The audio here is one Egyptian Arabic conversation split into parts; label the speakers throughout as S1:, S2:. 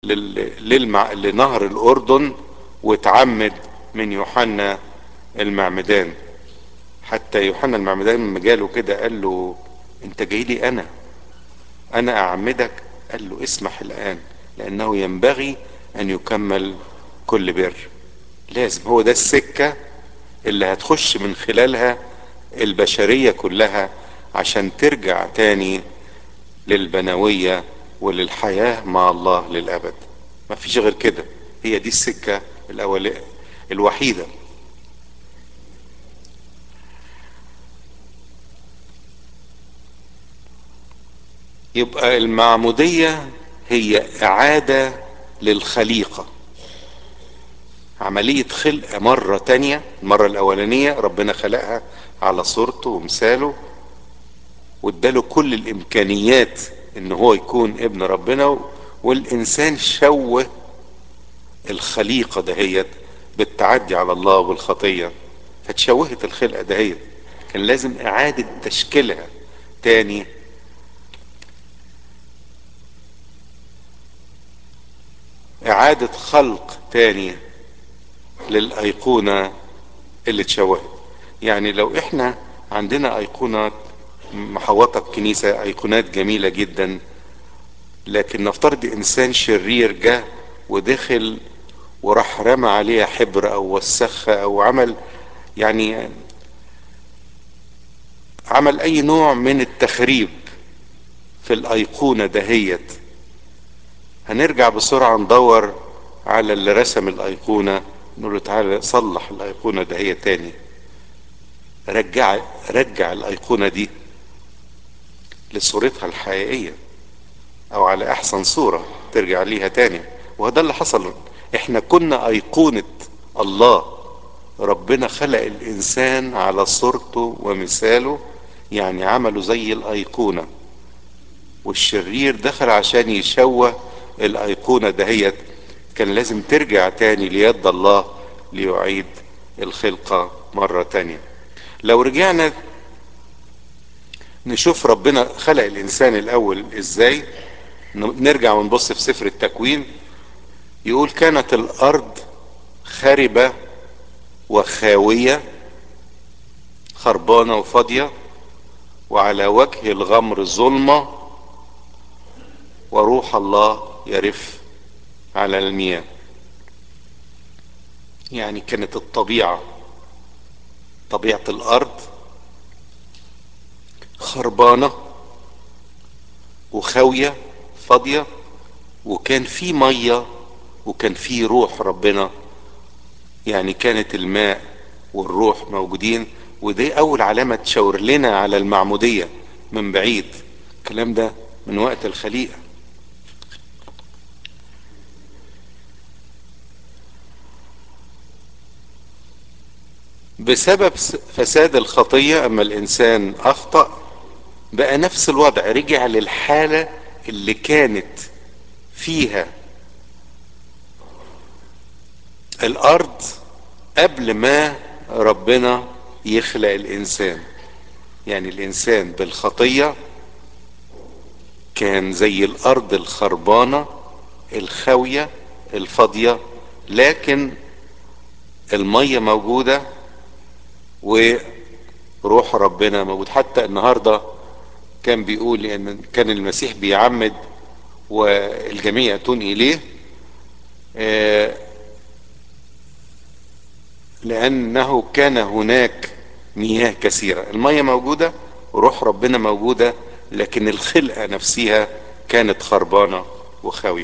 S1: لل- للمع... لنهر الأردن واتعمد من يوحنا المعمدان حتى يوحنا المعمدان لما جاله كده قال له انت جاي لي انا انا اعمدك قال له اسمح الان لانه ينبغي ان يكمل كل بر لازم هو ده السكة اللي هتخش من خلالها البشرية كلها عشان ترجع تاني للبنوية وللحياة مع الله للأبد ما فيش غير كده هي دي السكة الأول الوحيدة يبقى المعمودية هي إعادة للخليقة عملية خلق مرة تانية المرة الأولانية ربنا خلقها على صورته ومثاله واداله كل الإمكانيات إن هو يكون ابن ربنا والإنسان شوه الخليقة دهيت بالتعدي على الله والخطية فتشوهت الخلقة دهيت كان لازم إعادة تشكيلها تاني إعادة خلق تاني للأيقونة اللي اتشوهت يعني لو احنا عندنا أيقونات محوطة الكنيسة أيقونات جميلة جدا لكن نفترض إنسان شرير جه ودخل وراح رمى عليها حبر أو وسخها أو عمل يعني عمل أي نوع من التخريب في الأيقونة دهيت هنرجع بسرعة ندور على اللي رسم الأيقونة نقول له تعالى صلح الأيقونة ده هي تاني رجع رجع الأيقونة دي لصورتها الحقيقية أو على أحسن صورة ترجع ليها تاني وهذا اللي حصل احنا كنا أيقونة الله ربنا خلق الإنسان على صورته ومثاله يعني عمله زي الأيقونة والشرير دخل عشان يشوه الأيقونة دهيت كان لازم ترجع تاني ليد الله ليعيد الخلقة مرة تانية لو رجعنا نشوف ربنا خلق الإنسان الأول إزاي نرجع ونبص في سفر التكوين يقول كانت الأرض خاربة وخاوية خربانة وفاضية وعلى وجه الغمر ظلمة وروح الله يرف على المياه يعني كانت الطبيعة طبيعة الأرض خربانة وخاوية فاضية وكان في مية وكان في روح ربنا يعني كانت الماء والروح موجودين ودي أول علامة تشاور لنا على المعمودية من بعيد الكلام ده من وقت الخليقة بسبب فساد الخطية اما الانسان اخطأ بقى نفس الوضع رجع للحالة اللي كانت فيها الارض قبل ما ربنا يخلق الانسان يعني الانسان بالخطية كان زي الارض الخربانة الخاوية الفاضية لكن المية موجودة وروح ربنا موجود حتى النهاردة كان بيقول ان كان المسيح بيعمد والجميع يأتون اليه لانه كان هناك مياه كثيرة المية موجودة وروح ربنا موجودة لكن الخلقة نفسها كانت خربانة وخاوية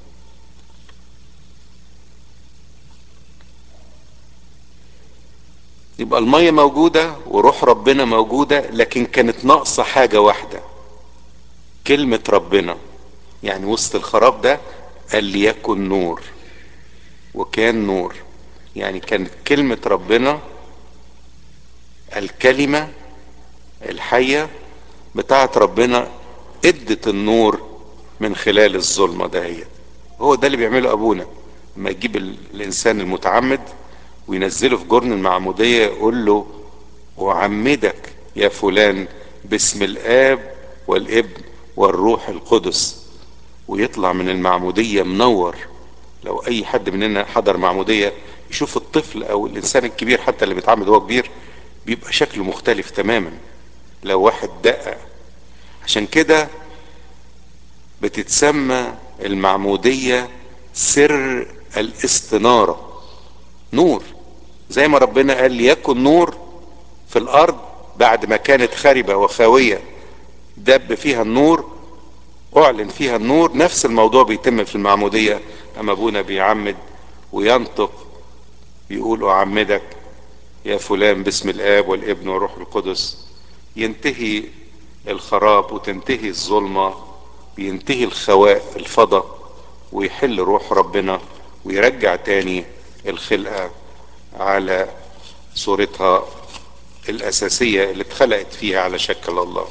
S1: يبقى المية موجودة وروح ربنا موجودة لكن كانت ناقصة حاجة واحدة كلمة ربنا يعني وسط الخراب ده قال ليكن نور وكان نور يعني كانت كلمة ربنا الكلمة الحية بتاعت ربنا ادت النور من خلال الظلمة دهيت هو ده اللي بيعمله ابونا لما يجيب الانسان المتعمد وينزله في جرن المعمودية يقول له أعمدك يا فلان باسم الآب والابن والروح القدس ويطلع من المعمودية منور لو اي حد مننا حضر معمودية يشوف الطفل او الانسان الكبير حتى اللي بيتعمد وهو كبير بيبقى شكله مختلف تماما لو واحد دقق عشان كده بتتسمى المعمودية سر الاستنارة نور زي ما ربنا قال ليكن نور في الارض بعد ما كانت خربة وخاوية دب فيها النور اعلن فيها النور نفس الموضوع بيتم في المعمودية اما ابونا بيعمد وينطق يقول اعمدك يا فلان باسم الاب والابن والروح القدس ينتهي الخراب وتنتهي الظلمة بينتهي الخواء الفضاء ويحل روح ربنا ويرجع تاني الخلقة على صورتها الأساسية اللي اتخلقت فيها على شكل الله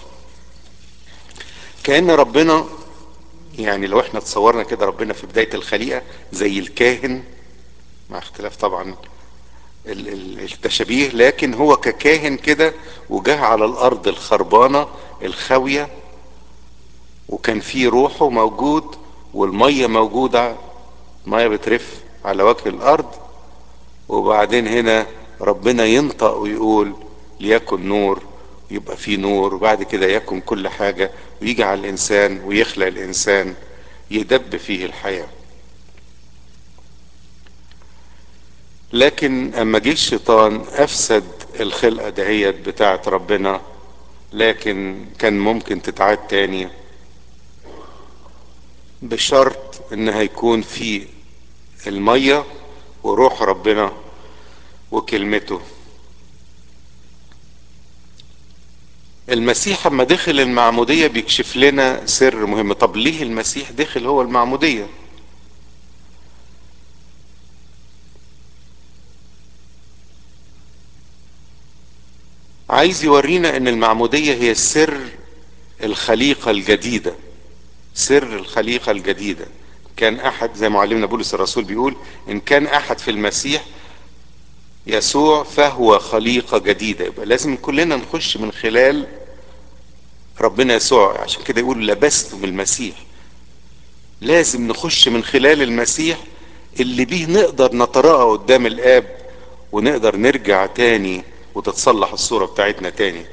S1: كأن ربنا يعني لو احنا تصورنا كده ربنا في بداية الخليقة زي الكاهن مع اختلاف طبعا التشابيه لكن هو ككاهن كده وجه على الارض الخربانة الخاوية وكان في روحه موجود والمية موجودة المية بترف على وجه الارض وبعدين هنا ربنا ينطق ويقول ليكن نور يبقى في نور وبعد كده يكن كل حاجة ويجي على الانسان ويخلق الانسان يدب فيه الحياه لكن اما جه الشيطان افسد الخلقه دهيت بتاعت ربنا لكن كان ممكن تتعاد تاني بشرط ان هيكون في الميه وروح ربنا وكلمته المسيح اما دخل المعموديه بيكشف لنا سر مهم طب ليه المسيح دخل هو المعموديه عايز يورينا ان المعمودية هي سر الخليقة الجديدة سر الخليقة الجديدة كان احد زي معلمنا بولس الرسول بيقول ان كان احد في المسيح يسوع فهو خليقة جديدة يبقى لازم كلنا نخش من خلال ربنا يسوع عشان كده يقول لبستم المسيح لازم نخش من خلال المسيح اللي بيه نقدر نتراءى قدام الاب ونقدر نرجع تاني وتتصلح الصورة بتاعتنا تاني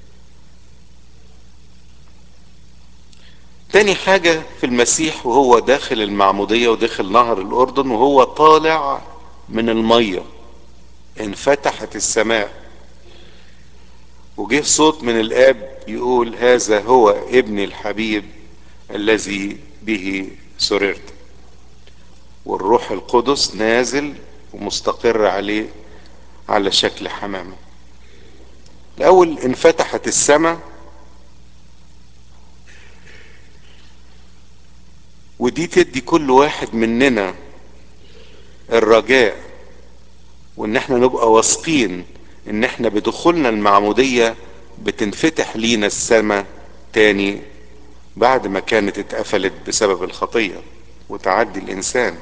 S1: تاني حاجة في المسيح وهو داخل المعمودية وداخل نهر الأردن وهو طالع من المية انفتحت السماء وجه صوت من الآب يقول هذا هو ابني الحبيب الذي به سررت والروح القدس نازل ومستقر عليه على شكل حمامه الاول انفتحت السماء ودي تدي كل واحد مننا الرجاء وان احنا نبقى واثقين ان احنا بدخولنا المعمودية بتنفتح لينا السماء تاني بعد ما كانت اتقفلت بسبب الخطية وتعدي الانسان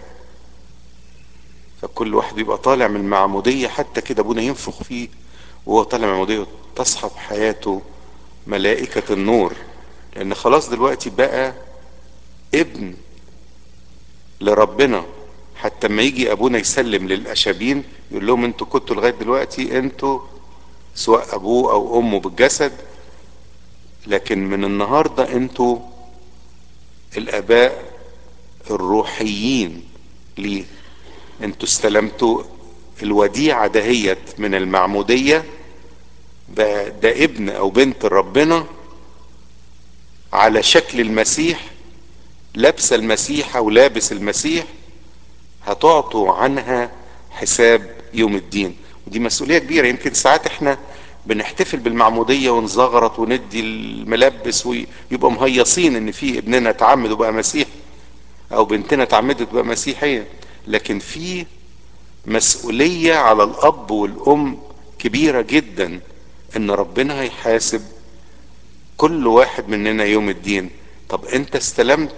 S1: فكل واحد يبقى طالع من المعمودية حتى كده ابونا ينفخ فيه وهو طالع من المعمودية تصحب حياته ملائكة النور لان خلاص دلوقتي بقى ابن لربنا حتى ما يجي ابونا يسلم للاشابين يقول لهم انتوا كنتوا لغايه دلوقتي انتوا سواء ابوه او امه بالجسد لكن من النهارده انتوا الاباء الروحيين ليه انتوا استلمتوا الوديعه دهيت من المعموديه ده, ده ابن او بنت ربنا على شكل المسيح لابسه المسيح او لابس المسيح هتعطوا عنها حساب يوم الدين ودي مسؤوليه كبيره يمكن ساعات احنا بنحتفل بالمعموديه ونزغرط وندي الملبس ويبقى مهيصين ان في ابننا اتعمد وبقى مسيح او بنتنا اتعمدت وبقى مسيحيه لكن في مسؤوليه على الاب والام كبيره جدا ان ربنا هيحاسب كل واحد مننا يوم الدين طب انت استلمت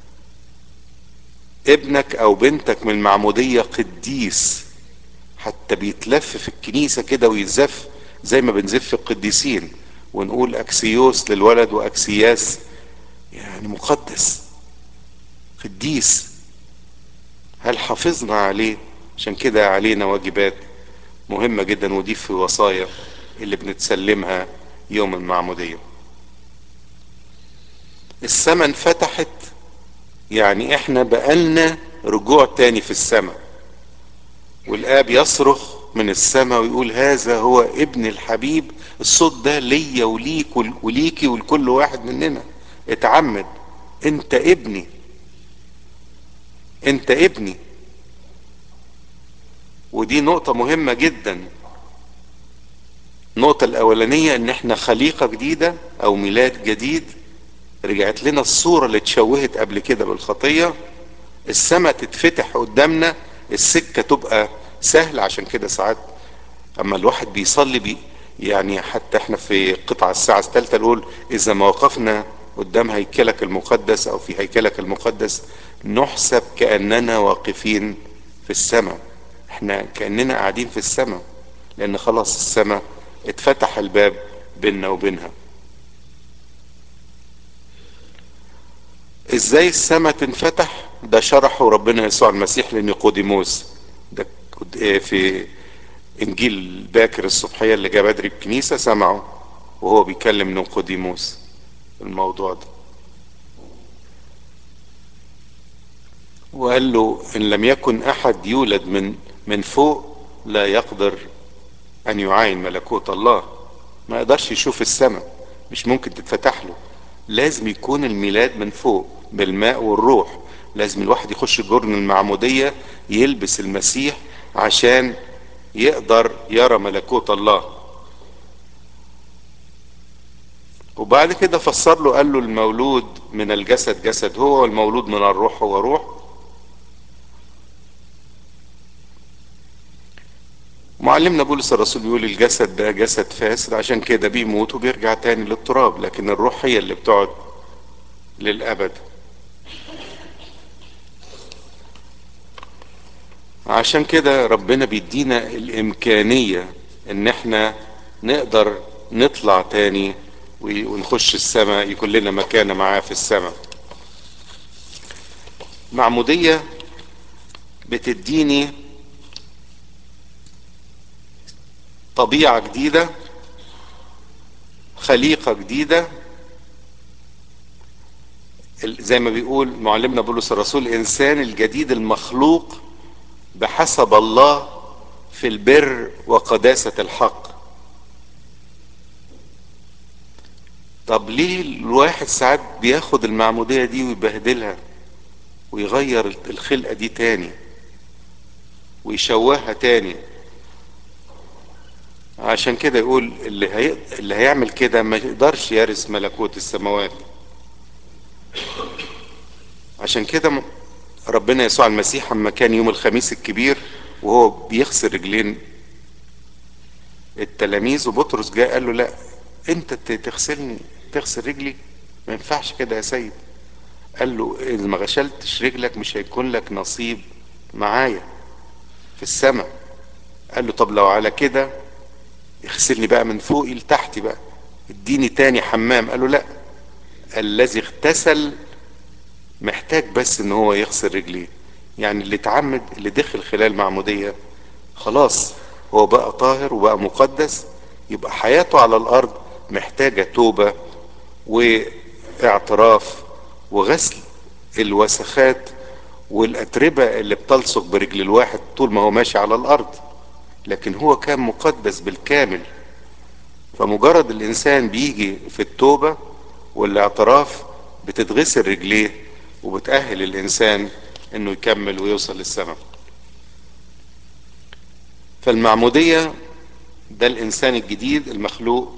S1: ابنك او بنتك من المعمودية قديس حتى بيتلف في الكنيسة كده ويتزف زي ما بنزف القديسين ونقول اكسيوس للولد واكسياس يعني مقدس قديس هل حافظنا عليه عشان كده علينا واجبات مهمة جدا ودي في وصايا اللي بنتسلمها يوم المعمودية السماء انفتحت يعني احنا بقالنا رجوع تاني في السماء والاب يصرخ من السماء ويقول هذا هو ابن الحبيب الصوت ده ليا وليك وليكي ولكل واحد مننا اتعمد انت ابني انت ابني ودي نقطة مهمة جدا النقطة الأولانية إن إحنا خليقة جديدة أو ميلاد جديد رجعت لنا الصورة اللي اتشوهت قبل كده بالخطية السماء تتفتح قدامنا السكة تبقى سهلة عشان كده ساعات أما الواحد بيصلي بي يعني حتى احنا في قطع الساعة الثالثة نقول إذا ما وقفنا قدام هيكلك المقدس أو في هيكلك المقدس نحسب كأننا واقفين في السماء احنا كأننا قاعدين في السماء لأن خلاص السماء اتفتح الباب بيننا وبينها ازاي السماء تنفتح ده شرحه ربنا يسوع المسيح لنيقوديموس ده في انجيل باكر الصبحيه اللي جاء بدري الكنيسه سمعه وهو بيكلم نيقوديموس الموضوع ده وقال له ان لم يكن احد يولد من من فوق لا يقدر ان يعاين ملكوت الله ما يقدرش يشوف السماء مش ممكن تتفتح له لازم يكون الميلاد من فوق بالماء والروح لازم الواحد يخش جرن المعمودية يلبس المسيح عشان يقدر يرى ملكوت الله وبعد كده فسر له قال له المولود من الجسد جسد هو والمولود من الروح هو روح معلمنا بولس الرسول بيقول الجسد ده جسد فاسد عشان كده بيموت وبيرجع تاني للتراب لكن الروح هي اللي بتقعد للأبد عشان كده ربنا بيدينا الإمكانية إن احنا نقدر نطلع تاني ونخش السماء يكون لنا مكانة معاه في السماء معمودية بتديني طبيعة جديدة خليقة جديدة زي ما بيقول معلمنا بولس الرسول الإنسان الجديد المخلوق بحسب الله في البر وقداسة الحق طب ليه الواحد ساعات بياخد المعمودية دي ويبهدلها ويغير الخلقة دي تاني ويشوهها تاني عشان كده يقول اللي, هي... اللي هيعمل كده ما يقدرش يرث ملكوت السماوات عشان كده ربنا يسوع المسيح اما كان يوم الخميس الكبير وهو بيغسل رجلين التلاميذ وبطرس جاء قال له لا انت تغسلني تغسل رجلي ما ينفعش كده يا سيد قال له اذا ما غسلتش رجلك مش هيكون لك نصيب معايا في السماء قال له طب لو على كده اغسلني بقى من فوقي لتحتي بقى اديني تاني حمام قال له لا الذي اغتسل محتاج بس ان هو يغسل رجليه يعني اللي اتعمد اللي دخل خلال معمودية خلاص هو بقى طاهر وبقى مقدس يبقى حياته على الارض محتاجة توبة واعتراف وغسل الوسخات والاتربة اللي بتلصق برجل الواحد طول ما هو ماشي على الارض لكن هو كان مقدس بالكامل فمجرد الانسان بيجي في التوبة والاعتراف بتتغسل رجليه وبتأهل الانسان انه يكمل ويوصل للسماء فالمعمودية ده الانسان الجديد المخلوق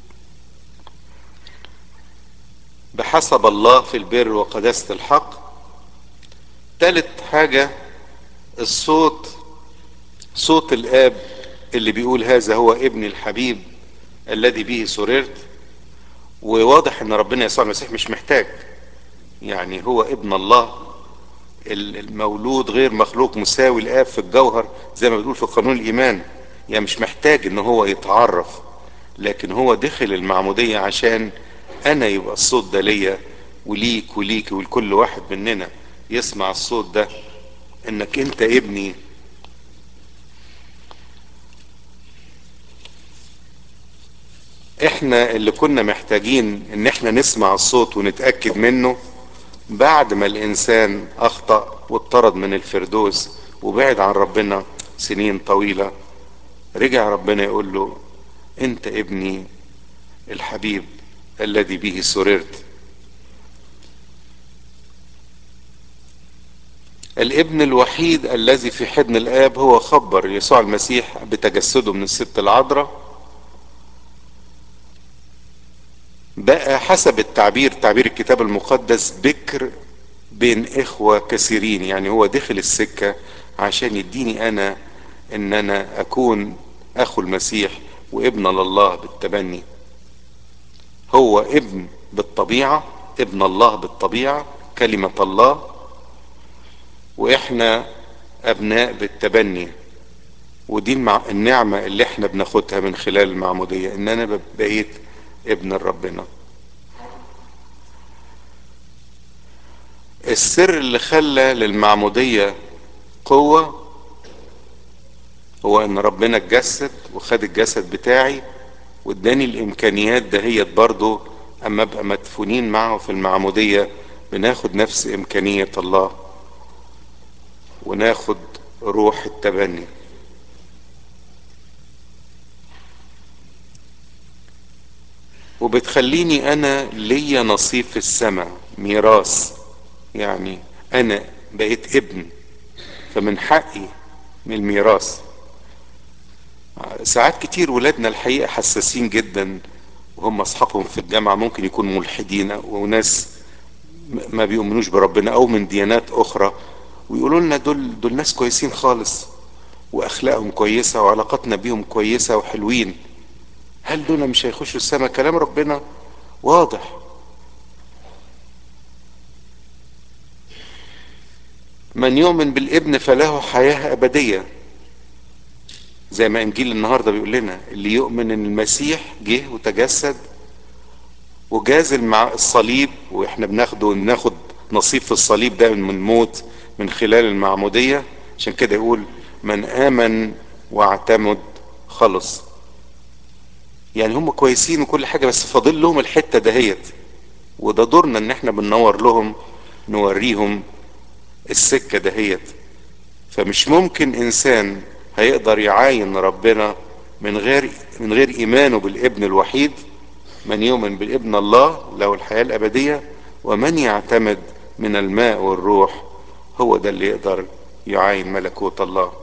S1: بحسب الله في البر وقداسة الحق تالت حاجة الصوت صوت الاب اللي بيقول هذا هو ابن الحبيب الذي به سررت وواضح ان ربنا يسوع المسيح مش محتاج يعني هو ابن الله المولود غير مخلوق مساوي الاب في الجوهر زي ما بتقول في قانون الايمان يعني مش محتاج ان هو يتعرف لكن هو دخل المعمودية عشان انا يبقى الصوت ده ليا وليك وليك ولكل واحد مننا يسمع الصوت ده انك انت ابني احنا اللي كنا محتاجين ان احنا نسمع الصوت ونتأكد منه بعد ما الانسان اخطأ واطرد من الفردوس وبعد عن ربنا سنين طويلة رجع ربنا يقول له انت ابني الحبيب الذي به سررت الابن الوحيد الذي في حضن الاب هو خبر يسوع المسيح بتجسده من الست العذراء بقى حسب التعبير تعبير الكتاب المقدس بكر بين اخوة كثيرين يعني هو دخل السكة عشان يديني انا ان انا اكون اخو المسيح وابن لله بالتبني هو ابن بالطبيعة ابن الله بالطبيعة كلمة الله واحنا ابناء بالتبني ودي النعمة اللي احنا بناخدها من خلال المعمودية ان انا بقيت ابن ربنا السر اللي خلى للمعمودية قوة هو ان ربنا اتجسد وخد الجسد بتاعي واداني الامكانيات دهيت برضو اما ابقى مدفونين معه في المعمودية بناخد نفس امكانية الله وناخد روح التبني وبتخليني انا ليا نصيب في السماء ميراث يعني انا بقيت ابن فمن حقي من الميراث ساعات كتير ولادنا الحقيقة حساسين جدا وهم اصحابهم في الجامعة ممكن يكونوا ملحدين وناس ما بيؤمنوش بربنا او من ديانات اخرى ويقولوا لنا دول دول ناس كويسين خالص واخلاقهم كويسة وعلاقاتنا بيهم كويسة وحلوين هل دول مش هيخشوا السماء كلام ربنا واضح من يؤمن بالابن فله حياة أبدية زي ما إنجيل النهاردة بيقول لنا اللي يؤمن إن المسيح جه وتجسد وجازل مع الصليب وإحنا بناخده ناخد نصيب في الصليب ده من الموت من خلال المعمودية عشان كده يقول من آمن واعتمد خلص يعني هم كويسين وكل حاجة بس فاضل لهم الحتة دهيت وده دورنا ان احنا بننور لهم نوريهم السكة دهيت فمش ممكن انسان هيقدر يعاين ربنا من غير من غير ايمانه بالابن الوحيد من يؤمن بالابن الله له الحياة الابدية ومن يعتمد من الماء والروح هو ده اللي يقدر يعاين ملكوت الله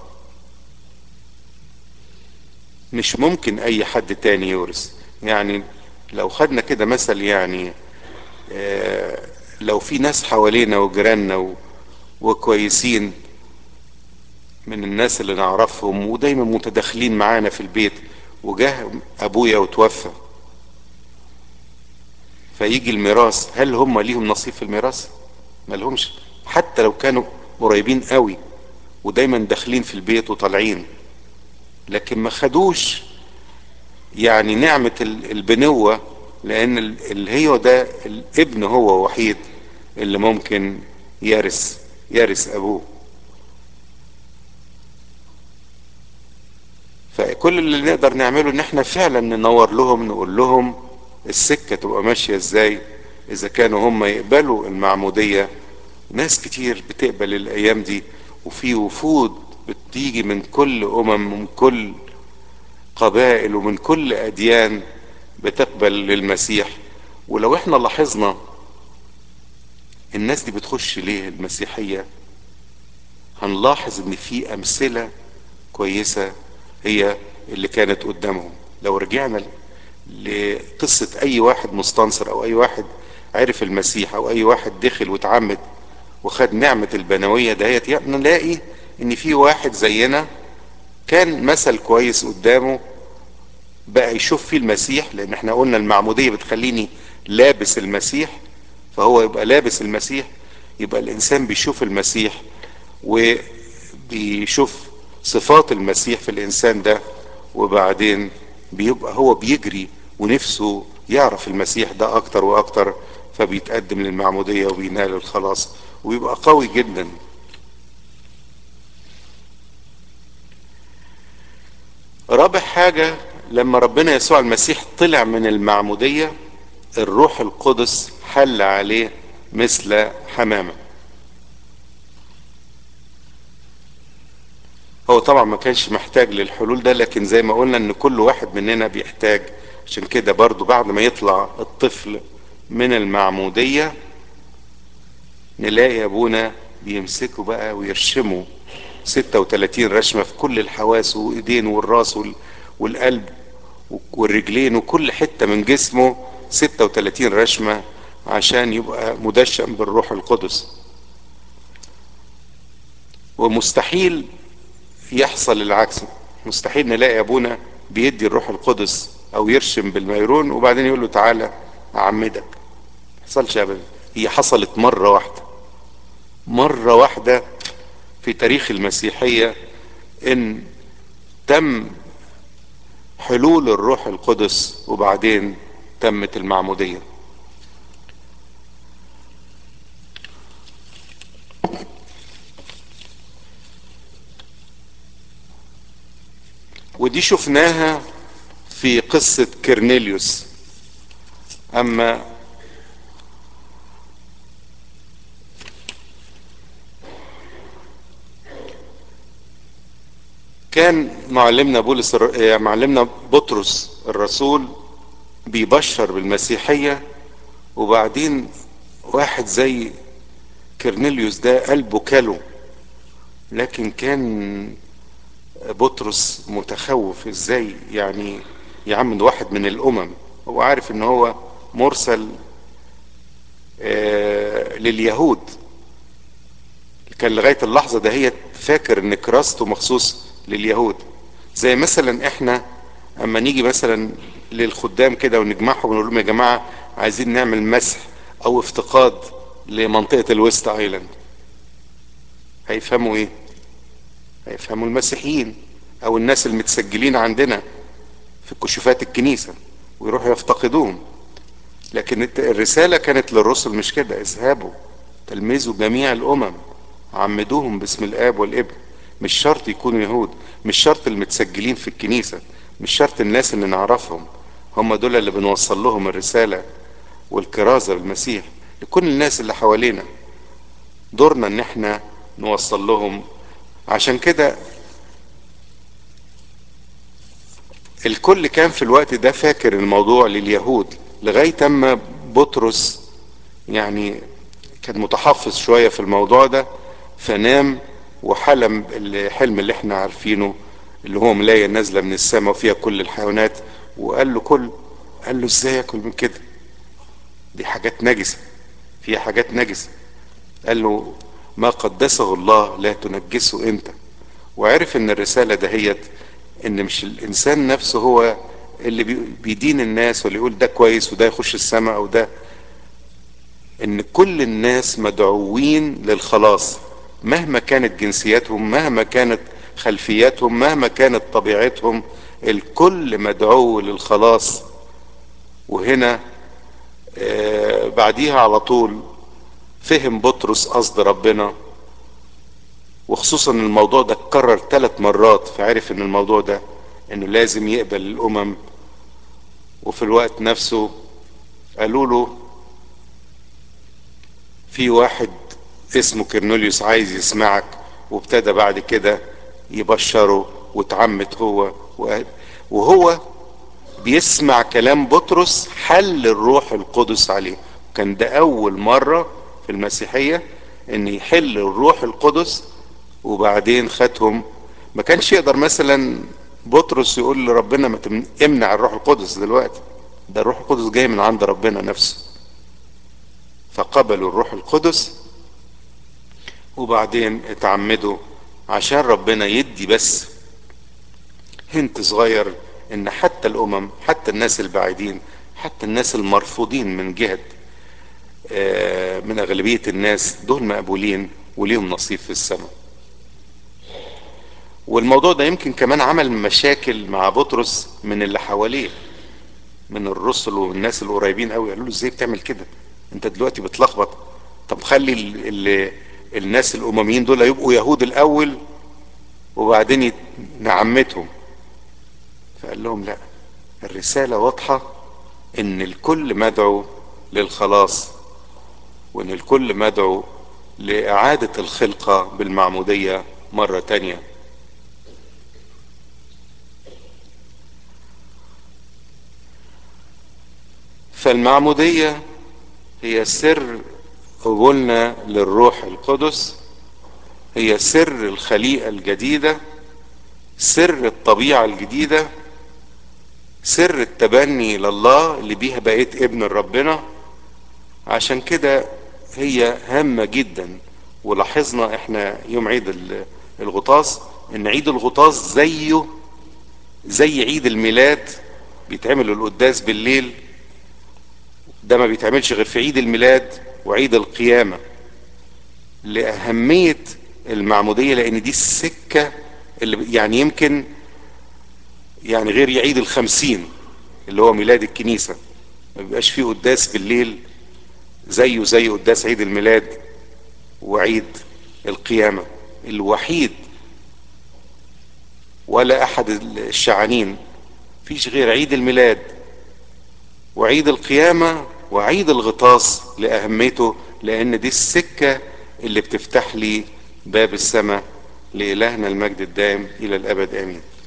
S1: مش ممكن اي حد تاني يورث يعني لو خدنا كده مثل يعني آه لو في ناس حوالينا وجيراننا و- وكويسين من الناس اللي نعرفهم ودايما متداخلين معانا في البيت وجاه ابويا وتوفى فيجي الميراث هل هم ليهم نصيب في الميراث ما لهمش حتى لو كانوا قريبين قوي ودايما داخلين في البيت وطالعين لكن ما خدوش يعني نعمة ال- البنوة لان ال- اللي هي ده الابن هو وحيد اللي ممكن يرث يرث ابوه فكل اللي نقدر نعمله ان احنا فعلا ننور لهم نقول لهم السكة تبقى ماشية ازاي اذا كانوا هم يقبلوا المعمودية ناس كتير بتقبل الايام دي وفي وفود بتيجي من كل امم ومن كل قبائل ومن كل اديان بتقبل للمسيح ولو احنا لاحظنا الناس دي بتخش ليه المسيحية هنلاحظ ان في امثلة كويسة هي اللي كانت قدامهم لو رجعنا لقصة اي واحد مستنصر او اي واحد عرف المسيح او اي واحد دخل واتعمد وخد نعمة البنوية دهيت يعني نلاقي ان في واحد زينا كان مثل كويس قدامه بقى يشوف فيه المسيح لان احنا قلنا المعمودية بتخليني لابس المسيح فهو يبقى لابس المسيح يبقى الانسان بيشوف المسيح وبيشوف صفات المسيح في الانسان ده وبعدين بيبقى هو بيجري ونفسه يعرف المسيح ده اكتر واكتر فبيتقدم للمعمودية وبينال الخلاص ويبقى قوي جدا رابع حاجة لما ربنا يسوع المسيح طلع من المعمودية الروح القدس حل عليه مثل حمامة هو طبعا ما كانش محتاج للحلول ده لكن زي ما قلنا ان كل واحد مننا بيحتاج عشان كده برضو بعد ما يطلع الطفل من المعمودية نلاقي ابونا بيمسكه بقى ويرشمه 36 رشمة في كل الحواس وايدين والراس والقلب والرجلين وكل حتة من جسمه 36 رشمة عشان يبقى مدشن بالروح القدس ومستحيل يحصل العكس مستحيل نلاقي ابونا بيدي الروح القدس او يرشم بالميرون وبعدين يقول له تعالى اعمدك ما حصلش ابدا هي حصلت مرة واحدة مرة واحدة في تاريخ المسيحية ان تم حلول الروح القدس وبعدين تمت المعمودية ودي شفناها في قصة كرنيليوس اما كان معلمنا بولس معلمنا بطرس الرسول بيبشر بالمسيحية وبعدين واحد زي كرنيليوس ده قلبه كله لكن كان بطرس متخوف ازاي يعني يعمد واحد من الامم هو عارف ان هو مرسل آه لليهود كان لغاية اللحظة ده هي فاكر ان كراسته مخصوص لليهود زي مثلا احنا اما نيجي مثلا للخدام كده ونجمعهم ونقول لهم يا جماعة عايزين نعمل مسح او افتقاد لمنطقة الويست ايلاند هيفهموا ايه هيفهموا المسيحيين او الناس المتسجلين عندنا في كشوفات الكنيسة ويروحوا يفتقدوهم لكن الرسالة كانت للرسل مش كده اذهبوا تلمذوا جميع الامم عمدوهم باسم الاب والابن مش شرط يكونوا يهود مش شرط المتسجلين في الكنيسة مش شرط الناس اللي نعرفهم هم دول اللي بنوصل لهم الرسالة والكرازة بالمسيح لكل الناس اللي حوالينا دورنا ان احنا نوصل لهم عشان كده الكل كان في الوقت ده فاكر الموضوع لليهود لغاية اما بطرس يعني كان متحفظ شوية في الموضوع ده فنام وحلم الحلم اللي احنا عارفينه اللي هو ملاية نازلة من السماء وفيها كل الحيوانات وقال له كل قال له ازاي اكل من كده دي حاجات نجسة فيها حاجات نجسة قال له ما قدسه الله لا تنجسه انت وعرف ان الرسالة دهيت ان مش الانسان نفسه هو اللي بيدين الناس واللي يقول ده كويس وده يخش السماء او ده ان كل الناس مدعوين للخلاص مهما كانت جنسياتهم مهما كانت خلفياتهم مهما كانت طبيعتهم الكل مدعو للخلاص وهنا آه بعديها على طول فهم بطرس قصد ربنا وخصوصا الموضوع ده اتكرر ثلاث مرات فعرف ان الموضوع ده انه لازم يقبل الامم وفي الوقت نفسه قالوا له في واحد اسمه كرنوليوس عايز يسمعك وابتدى بعد كده يبشره واتعمت هو وهو بيسمع كلام بطرس حل الروح القدس عليه كان ده اول مرة في المسيحية ان يحل الروح القدس وبعدين خدهم ما كانش يقدر مثلا بطرس يقول لربنا ما امنع الروح القدس دلوقتي ده الروح القدس جاي من عند ربنا نفسه فقبلوا الروح القدس وبعدين اتعمدوا عشان ربنا يدي بس هنت صغير ان حتى الامم حتى الناس البعيدين حتى الناس المرفوضين من جهة من اغلبية الناس دول مقبولين وليهم نصيب في السماء والموضوع ده يمكن كمان عمل مشاكل مع بطرس من اللي حواليه من الرسل والناس القريبين قوي قالوا له ازاي بتعمل كده انت دلوقتي بتلخبط طب خلي ال ال الناس الامميين دول يبقوا يهود الاول وبعدين يت- نعمتهم فقال لهم لا الرسالة واضحة ان الكل مدعو للخلاص وان الكل مدعو لإعادة الخلقة بالمعمودية مرة تانية فالمعمودية هي سر قبولنا للروح القدس هي سر الخليقة الجديدة سر الطبيعة الجديدة سر التبني لله اللي بيها بقيت ابن ربنا عشان كده هي هامة جدا ولاحظنا احنا يوم عيد ال- الغطاس ان عيد الغطاس زيه زي عيد الميلاد بيتعمل القداس بالليل ده ما بيتعملش غير في عيد الميلاد وعيد القيامة لأهمية المعمودية لأن دي السكة اللي يعني يمكن يعني غير عيد الخمسين اللي هو ميلاد الكنيسة ما بيبقاش فيه قداس بالليل زيه زي قداس عيد الميلاد وعيد القيامة الوحيد ولا أحد الشعانين فيش غير عيد الميلاد وعيد القيامة وعيد الغطاس لأهميته لأن دي السكة اللي بتفتح لي باب السماء لإلهنا المجد الدائم إلى الأبد آمين